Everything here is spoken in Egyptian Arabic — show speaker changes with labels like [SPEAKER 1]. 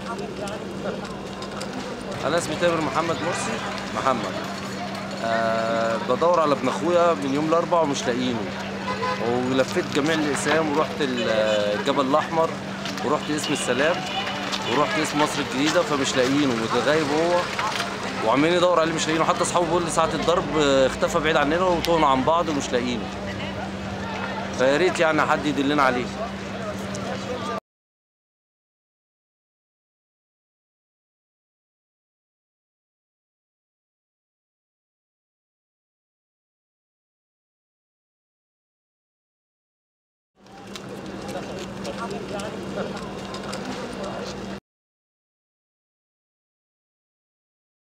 [SPEAKER 1] انا اسمي تامر محمد مرسي محمد أه بدور على ابن اخويا من يوم الاربعاء ومش لاقيينه ولفيت جميع الاقسام ورحت الجبل الاحمر ورحت اسم السلام ورحت اسم مصر الجديده فمش لاقيينه متغيب هو وعمالين يدور عليه مش لاقيينه حتى اصحابه بيقول لي ساعه الضرب آه، اختفى بعيد عننا وتوهنا عن بعض ومش لاقيينه فيا ريت يعني حد يدلنا عليه